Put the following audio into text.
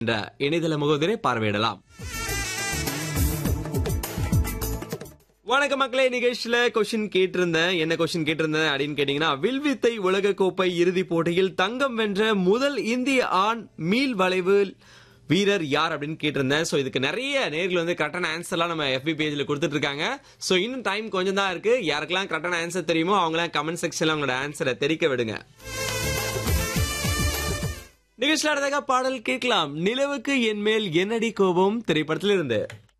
என்ற இணையதள முகவரை பார்வையிடலாம் வணக்கம் மக்களே நிகழ்ச்சியில கொஸ்டின் கேட்டிருந்தேன் என்ன கொஸ்டின் கேட்டிருந்தேன் அப்படின்னு கேட்டீங்கன்னா வில்வித்தை உலக கோப்பை இறுதிப் போட்டியில் தங்கம் வென்ற முதல் இந்திய ஆண் மீள் வளைவு வீரர் யார் அப்படின்னு கேட்டிருந்தேன் ஸோ இதுக்கு நிறைய நேர்கள் வந்து கரெக்டான ஆன்சர்லாம் நம்ம எஃபி பேஜ்ல கொடுத்துட்டு இருக்காங்க ஸோ இன்னும் டைம் கொஞ்சம் தான் இருக்கு யாருக்கெல்லாம் கரெக்டான ஆன்சர் தெரியுமோ அவங்களாம் கமெண்ட் செக்ஷன்ல அவங்களோட ஆன்சரை தெரிவிக்க விடுங்க நிகழ்ச்சியில் அடுத்ததாக பாடல் கேட்கலாம் நிலவுக்கு என் மேல் என்னடி கோபம் திரைப்படத்திலிருந்து